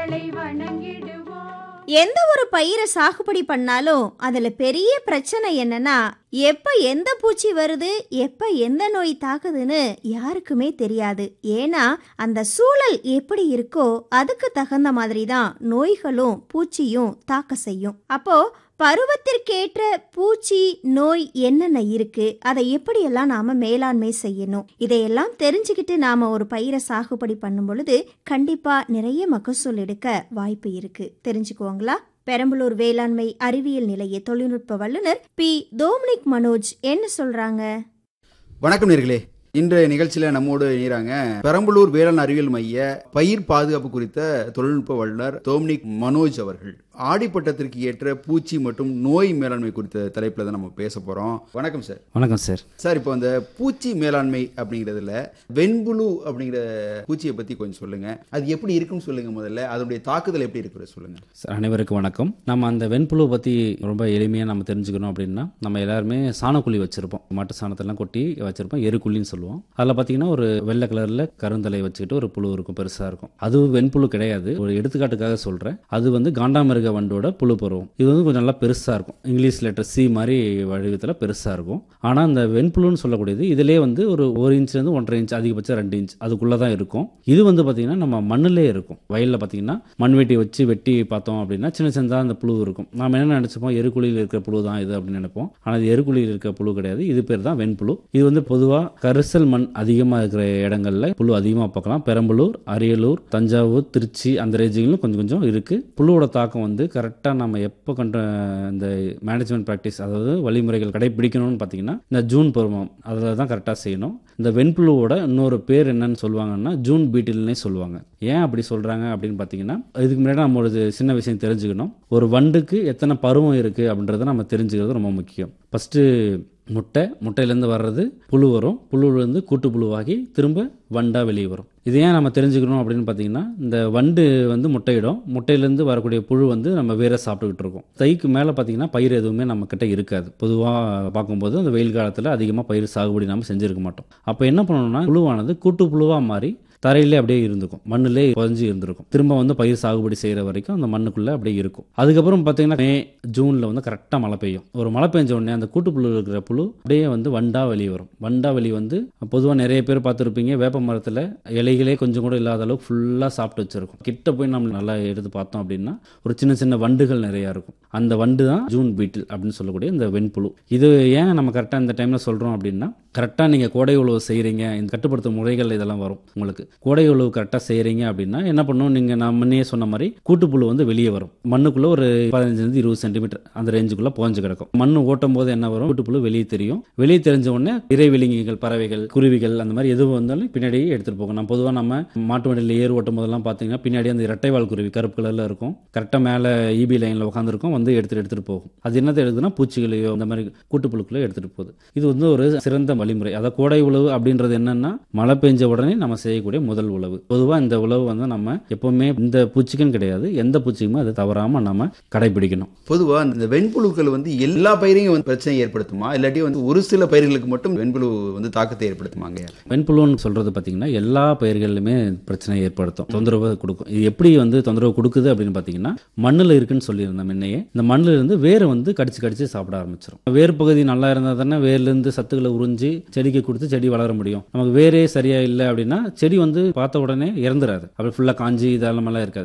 உங்களை வணங்கிடுவோம் எந்த ஒரு பயிரை சாகுபடி பண்ணாலும் அதுல பெரிய பிரச்சனை என்னன்னா எப்ப எந்த பூச்சி வருது எப்ப எந்த நோய் தாக்குதுன்னு யாருக்குமே தெரியாது ஏன்னா அந்த சூழல் எப்படி இருக்கோ அதுக்கு தகுந்த மாதிரி தான் நோய்களும் பூச்சியும் தாக்க செய்யும் அப்போ பருவத்திற்கேற்ற பூச்சி நோய் என்னென்ன இருக்கு அதை எப்படியெல்லாம் நாம மேலாண்மை செய்யணும் இதையெல்லாம் தெரிஞ்சுக்கிட்டு நாம ஒரு பயிரை சாகுபடி பண்ணும் பொழுது கண்டிப்பா நிறைய மகசூல் எடுக்க வாய்ப்பு இருக்கு தெரிஞ்சுக்குவாங்களா பெரம்பலூர் வேளாண்மை அறிவியல் நிலைய தொழில்நுட்ப வல்லுநர் பி டோமினிக் மனோஜ் என்ன சொல்றாங்க வணக்கம் நேர்களே இன்றைய நிகழ்ச்சியில் நம்மோடு இணைகிறாங்க பெரம்பலூர் வேளாண் அறிவியல் மைய பயிர் பாதுகாப்பு குறித்த தொழில்நுட்ப வல்லுநர் டோம்னிக் மனோஜ் அவர்கள் ஆடிப்பட்டத்திற்கு ஏற்ற பூச்சி மற்றும் நோய் மேலாண்மை குறித்த தலைப்பில் தான் நம்ம பேச போகிறோம் வணக்கம் சார் வணக்கம் சார் சார் இப்போ அந்த பூச்சி மேலாண்மை அப்படிங்கிறதுல வெண்புழு அப்படிங்கிற பூச்சியை பற்றி கொஞ்சம் சொல்லுங்கள் அது எப்படி இருக்குன்னு சொல்லுங்கள் முதல்ல அதனுடைய தாக்குதல் எப்படி இருக்கிறது சொல்லுங்கள் சார் அனைவருக்கும் வணக்கம் நம்ம அந்த வெண்புழு பற்றி ரொம்ப எளிமையாக நம்ம தெரிஞ்சுக்கணும் அப்படின்னா நம்ம எல்லாருமே சாணக்குழி வச்சுருப்போம் மாட்டு சாணத்தெல்லாம் கொட்டி வச்சுருப்போம் எருக்குழின்னு சொல்லுவோம் அதில் பார்த்தீங்கன்னா ஒரு வெள்ளை கலரில் கருந்தலை வச்சுக்கிட்டு ஒரு புழு இருக்கும் பெருசாக இருக்கும் அது வெண்புழு கிடையாது ஒரு எடுத்துக்காட்டுக்காக சொல்கிறேன் அது வந்து காண்டாமிருக வண்டோட புழு பருவம் இது வந்து கொஞ்சம் நல்லா பெருசாக இருக்கும் இங்கிலீஷ் லெட்டர் சி மாதிரி வடிவத்தில் பெருசாக இருக்கும் ஆனால் அந்த வெண்புழுன்னு சொல்லக்கூடியது இதிலே வந்து ஒரு ஒரு இன்ச்லேருந்து ஒன்றரை இன்ச் அதிகபட்சம் ரெண்டு இன்ச் அதுக்குள்ளே தான் இருக்கும் இது வந்து பார்த்திங்கன்னா நம்ம மண்ணிலே இருக்கும் வயலில் பார்த்தீங்கன்னா மண்வெட்டி வச்சு வெட்டி பார்த்தோம் அப்படின்னா சின்ன சின்னதாக அந்த புழு இருக்கும் நாம் என்ன நினச்சிப்போம் எருக்குழியில் இருக்கிற புழு தான் இது அப்படின்னு நினைப்போம் ஆனால் இது எருக்குழியில் இருக்கிற புழு கிடையாது இது பேர் தான் வெண்புழு இது வந்து பொதுவாக கரிசல் மண் அதிகமாக இருக்கிற இடங்கள்ல புழு அதிகமாக பார்க்கலாம் பெரம்பலூர் அரியலூர் தஞ்சாவூர் திருச்சி அந்த ரேஞ்சுகளும் கொஞ்சம் கொஞ்சம் இருக்குது புழுவோட தாக்கம் வந்து கரெக்டாக நம்ம எப்போ கண்ட இந்த மேனேஜ்மெண்ட் ப்ராக்டிஸ் அதாவது வழிமுறைகள் கடைபிடிக்கணும்னு பார்த்தீங்கன்னா இந்த ஜூன் பருவம் அதில் தான் கரெக்டாக செய்யணும் இந்த வெண்புழுவோட இன்னொரு பேர் என்னன்னு சொல்லுவாங்கன்னா ஜூன் பீட்டில்னே சொல்லுவாங்க ஏன் அப்படி சொல்கிறாங்க அப்படின்னு பார்த்தீங்கன்னா இதுக்கு முன்னாடி நம்ம ஒரு சின்ன விஷயம் தெரிஞ்சுக்கணும் ஒரு வண்டுக்கு எத்தனை பருவம் இருக்குது அப்படின்றத நம்ம தெரிஞ்சுக்கிறது ரொம்ப முக்கியம் ஃபஸ்ட்டு முட்டை முட்டையிலேருந்து வர்றது புழு வரும் புழுவிலேருந்து கூட்டு புழுவாகி திரும்ப வண்டாக வெளியே வரும் இது ஏன் நம்ம தெரிஞ்சுக்கணும் அப்படின்னு பார்த்தீங்கன்னா இந்த வண்டு வந்து முட்டையிடும் முட்டையிலேருந்து வரக்கூடிய புழு வந்து நம்ம வேற சாப்பிட்டுக்கிட்டு இருக்கோம் தைக்கு மேலே பார்த்தீங்கன்னா பயிர் எதுவுமே நம்ம கிட்ட இருக்காது பொதுவாக பார்க்கும்போது அந்த வெயில் காலத்தில் அதிகமாக பயிர் சாகுபடி நம்ம செஞ்சுருக்க மாட்டோம் அப்போ என்ன பண்ணணும்னா புழுவானது கூட்டு புழுவாக மாறி தரையிலே அப்படியே இருந்துக்கும் மண்ணிலே புதஞ்சு இருந்திருக்கும் திரும்ப வந்து பயிர் சாகுபடி செய்கிற வரைக்கும் அந்த மண்ணுக்குள்ளே அப்படியே இருக்கும் அதுக்கப்புறம் பார்த்தீங்கன்னா மே ஜூனில் வந்து கரெக்டாக மழை பெய்யும் ஒரு மழை பெஞ்ச உடனே அந்த கூட்டுப்புழு இருக்கிற புழு அப்படியே வந்து வண்டா வெளியே வரும் வண்டா வெளியே வந்து பொதுவாக நிறைய பேர் பார்த்துருப்பீங்க வேப்ப மரத்தில் இலைகளே கொஞ்சம் கூட இல்லாத அளவுக்கு ஃபுல்லாக சாப்பிட்டு வச்சிருக்கும் கிட்ட போய் நம்ம நல்லா எடுத்து பார்த்தோம் அப்படின்னா ஒரு சின்ன சின்ன வண்டுகள் நிறையா இருக்கும் அந்த வண்டு தான் ஜூன் பீட்டில் அப்படின்னு சொல்லக்கூடிய இந்த வெண்புழு இது ஏன் நம்ம கரெக்டாக இந்த டைமில் சொல்கிறோம் அப்படின்னா கரெக்டாக நீங்கள் கோடை உழவு செய்கிறீங்க இந்த கட்டுப்படுத்தும் முறைகள் இதெல்லாம் வரும் உங்களுக்கு கோடை உழவு கரெக்டாக செய்கிறீங்க அப்படின்னா என்ன பண்ணும் நீங்கள் நான் முன்னே சொன்ன மாதிரி கூட்டுப்புழு வந்து வெளியே வரும் மண்ணுக்குள்ளே ஒரு பதினஞ்சுலேருந்து இருபது சென்டிமீட்டர் அந்த ரேஞ்சுக்குள்ளே புகஞ்சு கிடக்கும் மண் ஓட்டும் போது என்ன வரும் கூட்டுப்புழு வெளியே தெரியும் வெளியே தெரிஞ்ச உடனே இறைவிலங்கிகள் பறவைகள் குருவிகள் அந்த மாதிரி எது வந்தாலும் பின்னாடியே எடுத்துகிட்டு போகும் நம்ம பொதுவாக நம்ம மாட்டு வண்டியில் ஏர் ஓட்டும் போதெல்லாம் பார்த்தீங்கன்னா பின்னாடி அந்த இரட்டைவால் குருவி கருப்பு கலரில் இருக்கும் கரெக்டாக மேலே இபி லைனில் உட்காந்துருக்கும் வந்து எடுத்துகிட்டு எடுத்துகிட்டு போகும் அது என்னத்தை எடுக்குதுன்னா பூச்சிகளையோ இந்த மாதிரி கூட்டுப்புழுக்களோ எடுத்துகிட்டு போகுது இது வந்து ஒரு சிறந்த வழிமுறை அதாவது கோடை உழவு அப்படின்றது என்னன்னா மழை பெஞ்ச உடனே நம்ம செய்யக்கூடிய முதல் உழவு பொதுவாக இந்த உழவு வந்து நம்ம எப்பவுமே இந்த பூச்சிக்கும் கிடையாது எந்த பூச்சிக்குமே அது தவறாமல் நம்ம கடைபிடிக்கணும் பொதுவாக இந்த வெண்புழுக்கள் வந்து எல்லா பயிரையும் வந்து பிரச்சனை ஏற்படுத்துமா இல்லாட்டி வந்து ஒரு சில பயிர்களுக்கு மட்டும் வெண்புழு வந்து தாக்கத்தை ஏற்படுத்துமாங்க வெண்புழுன்னு சொல்றது பார்த்தீங்கன்னா எல்லா பயிர்களிலுமே பிரச்சனை ஏற்படுத்தும் தொந்தரவு கொடுக்கும் இது எப்படி வந்து தொந்தரவு கொடுக்குது அப்படின்னு பார்த்தீங்கன்னா மண்ணில் இருக்குன்னு சொல்லியிருந்தோம் முன்னையே இந்த மண்ணில் இருந்து வேர் வந்து கடிச்சு கடிச்சு சாப்பிட ஆரம்பிச்சிடும் வேர் பகுதி நல்லா இருந்தால் தானே வேர்லேருந்து சத்துக்களை உறிஞ்சி செடிக்கு கொடுத்து செடி வளர முடியும் நமக்கு வேரே சரியா இல்லை அப்படின்னா செடி வந்து பார்த்த உடனே இறந்துராது அப்படி ஃபுல்லாக காஞ்சி இதெல்லாம் இருக்காது